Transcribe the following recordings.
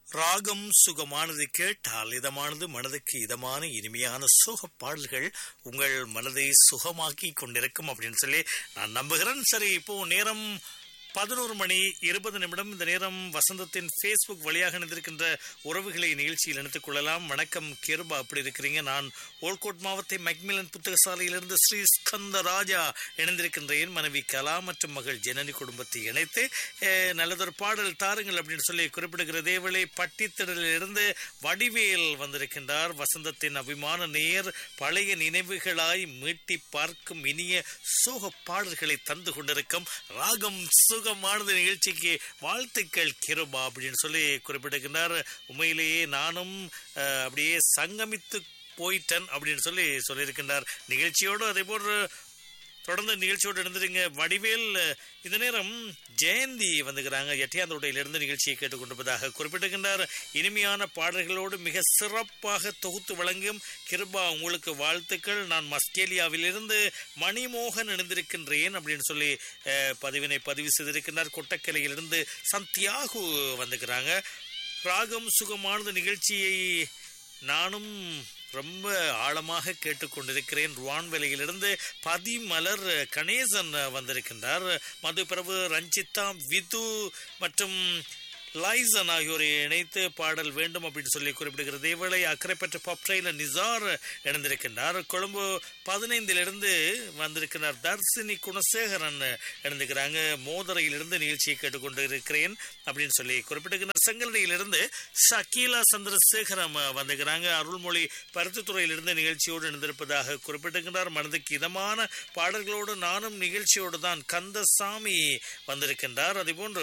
ராகம் சுகமானது கேட்டால் இதமானது மனதுக்கு இதமான இனிமையான சுக பாடல்கள் உங்கள் மனதை சுகமாக்கி கொண்டிருக்கும் அப்படின்னு சொல்லி நான் நம்புகிறேன் சரி இப்போ நேரம் பதினோரு மணி இருபது நிமிடம் இந்த நேரம் வசந்தத்தின் ஃபேஸ்புக் வழியாக இணைந்திருக்கின்ற உறவுகளை நிகழ்ச்சியில் இணைத்துக் கொள்ளலாம் வணக்கம் கேருபா அப்படி இருக்கிறீங்க நான் ஓல்கோட் மாவட்ட மெக்மிலன் புத்தகசாலையிலிருந்து ஸ்ரீ ஸ்கந்த ராஜா இணைந்திருக்கின்றேன் மனைவி கலா மற்றும் மகள் ஜனனி குடும்பத்தை இணைத்து அஹ், நல்லதொரு பாடல் தாருங்கள் அப்படின்னு சொல்லி குறிப்பிடுகிற தேவலை பட்டித்திடலில் இருந்து வடிவேல் வந்திருக்கின்றார் வசந்தத்தின் அபிமான நேர் பழைய நினைவுகளாய் மீட்டி பார்க்கும் இனிய சோக பாடல்களை தந்து கொண்டிருக்கும் ராகம் சுகமானது நிகழ்ச்சிக்கு வாழ்த்துக்கள் கிருபா அப்படின்னு சொல்லி குறிப்பிட்டிருக்கின்றார் உண்மையிலேயே நானும் அஹ், அப்படியே சங்கமித்து போயிட்டேன் அப்படின்னு சொல்லி சொல்லியிருக்கின்றார் நிகழ்ச்சியோடு அதே போன்று தொடர்ந்து நிகழ்ச்சியோடு இருந்துருங்க வடிவேல் இந்த நேரம் ஜெயந்தி வந்துக்கிறாங்க எட்டியாந்தோட்டையிலிருந்து நிகழ்ச்சியை கேட்டுக்கொண்டிருப்பதாக குறிப்பிட்டிருக்கின்றார் இனிமையான பாடல்களோடு மிக சிறப்பாக தொகுத்து வழங்கும் கிருபா உங்களுக்கு வாழ்த்துக்கள் நான் மஸ்கேலியாவிலிருந்து மணிமோகன் இணைந்திருக்கின்றேன் அப்படின்னு சொல்லி அஹ், பதிவினை பதிவு செய்திருக்கின்றார் கொட்டக்கலையிலிருந்து சந்தியாகு வந்துக்கிறாங்க ராகம் சுகமானது நிகழ்ச்சியை நானும் ரொம்ப ஆழமாக கேட்டுக்கொண்டிருக்கிறேன் ருவான்வெளியிலிருந்து பதிமலர் கணேசன் வந்திருக்கின்றார் மதுபிரபு ரஞ்சிதா விது மற்றும் லைசன் ஆகியோரை இணைத்து பாடல் வேண்டும் அப்படின்னு சொல்லி குறிப்பிடுகிறது இதேவேளை அக்கறைப்பற்ற பப்ட்ரைல நிசார் இணைந்திருக்கின்றார் கொழும்பு பதினைந்திலிருந்து வந்திருக்கிறார் தர்சினி குணசேகரன் இணைந்திருக்கிறாங்க மோதரையிலிருந்து நிகழ்ச்சியை கேட்டுக்கொண்டு இருக்கிறேன் அப்படின்னு சொல்லி குறிப்பிட்டிருக்கிறார் செங்கலடியிலிருந்து ஷக்கீலா சந்திரசேகரம் வந்திருக்கிறாங்க அருள்மொழி பருத்தித்துறையிலிருந்து நிகழ்ச்சியோடு இணைந்திருப்பதாக குறிப்பிட்டிருக்கிறார் மனதுக்கு இதமான பாடல்களோடு நானும் நிகழ்ச்சியோடு தான் கந்தசாமி வந்திருக்கின்றார் அதேபோன்று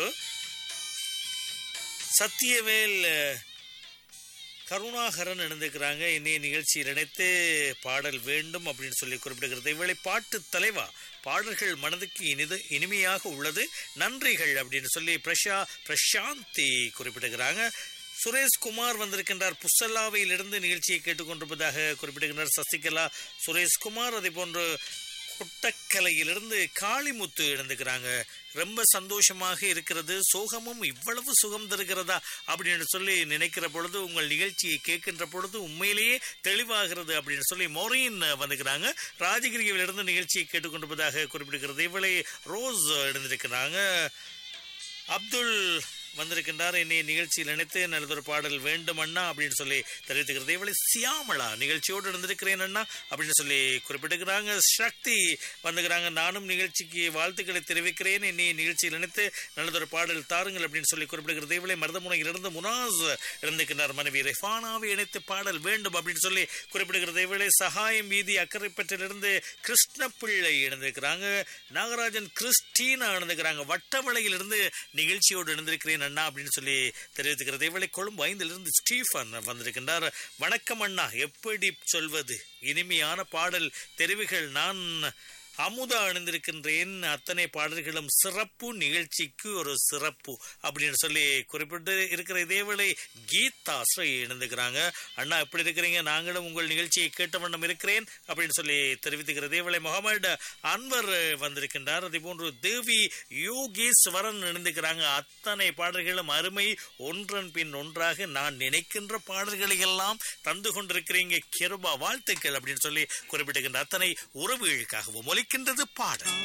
சத்தியவேல் கருணாகரன் இணைந்திருக்கிறாங்க இன்னைய நிகழ்ச்சியில் இணைத்து பாடல் வேண்டும் அப்படின்னு சொல்லி குறிப்பிடுகிறது இவளை பாட்டு தலைவா பாடல்கள் மனதுக்கு இனிது இனிமையாக உள்ளது நன்றிகள் அப்படின்னு சொல்லி பிரஷா பிரசாந்தி குறிப்பிடுகிறாங்க சுரேஷ்குமார் வந்திருக்கின்றார் புசல்லாவையிலிருந்து நிகழ்ச்சியை கேட்டுக்கொண்டிருப்பதாக குறிப்பிடுகின்றார் சசிகலா சுரேஷ்குமார் அதே போன்று கொட்டக்கலையிலிருந்து காளிமுத்து இணைந்துக்கிறாங்க ரொம்ப சந்தோஷமாக இருக்கிறது சோகமும் இவ்வளவு சுகம் தருகிறதா அப்படின்னு சொல்லி நினைக்கிற பொழுது உங்கள் நிகழ்ச்சியை கேட்கின்ற பொழுது உண்மையிலேயே தெளிவாகிறது அப்படின்னு சொல்லி மொரின் வந்துக்கிறாங்க ராஜகிரியிலிருந்து நிகழ்ச்சியை கேட்டுக்கொண்டிருப்பதாக குறிப்பிடுகிறது இவளை ரோஸ் இணைந்திருக்கிறாங்க அப்துல் வந்திருக்கின்றார் என்னை நிகழ்ச்சியில் நினைத்து நல்லதொரு பாடல் வேண்டும் அண்ணா அப்படின்னு சொல்லி தெரிவித்துக்கிறது இவளை சியாமளா நிகழ்ச்சியோடு இருந்திருக்கிறேன் அண்ணா அப்படின்னு சொல்லி குறிப்பிட்டிருக்கிறாங்க சக்தி வந்துக்கிறாங்க நானும் நிகழ்ச்சிக்கு வாழ்த்துக்களை தெரிவிக்கிறேன் என்னை நிகழ்ச்சியில் நினைத்து நல்லதொரு பாடல் தாருங்கள் அப்படின்னு சொல்லி குறிப்பிடுகிறது இவளை மருதமுனையிலிருந்து முனாஸ் இருந்திருக்கிறார் மனைவி ரெஃபானாவை இணைத்து பாடல் வேண்டும் அப்படின்னு சொல்லி குறிப்பிடுகிறது இவளை சகாயம் வீதி அக்கரைப்பற்றிலிருந்து கிருஷ்ணப்பிள்ளை இணைந்திருக்கிறாங்க நாகராஜன் கிறிஸ்டீனா இணைந்திருக்கிறாங்க வட்டமலையிலிருந்து நிகழ்ச்சியோடு இணைந்திருக்கிறேன் அண்ணா அப்படின்னு சொல்லி தெரிவித்துக்கிறது இவளை கொழும்பு ஐந்திலிருந்து ஸ்டீஃபன் வந்திருக்கின்றார் வணக்கம் அண்ணா எப்படி சொல்வது இனிமையான பாடல் தெரிவுகள் நான் அமுதா அணிந்திருக்கின்றேன் அத்தனை பாடல்களும் சிறப்பு நிகழ்ச்சிக்கு ஒரு சிறப்பு அப்படின்னு சொல்லி குறிப்பிட்டு இருக்கிற இதேவேளை கீதா ஸ்ரீ இணைந்துக்கிறாங்க அண்ணா எப்படி இருக்கிறீங்க நாங்களும் உங்கள் நிகழ்ச்சியை கேட்ட வண்ணம் இருக்கிறேன் அப்படின்னு சொல்லி தெரிவித்துக்கிற இதேவேளை முகமது அன்வர் வந்திருக்கின்றார் அதே போன்று தேவி யோகேஸ்வரன் இணைந்துக்கிறாங்க அத்தனை பாடல்களும் அருமை ஒன்றன் பின் ஒன்றாக நான் நினைக்கின்ற பாடல்களை எல்லாம் தந்து கொண்டிருக்கிறீங்க கிருபா வாழ்த்துக்கள் அப்படின்னு சொல்லி குறிப்பிட்டுகின்ற அத்தனை உறவுகளுக்காகவும் ஒலிக்கின்றது பாடல்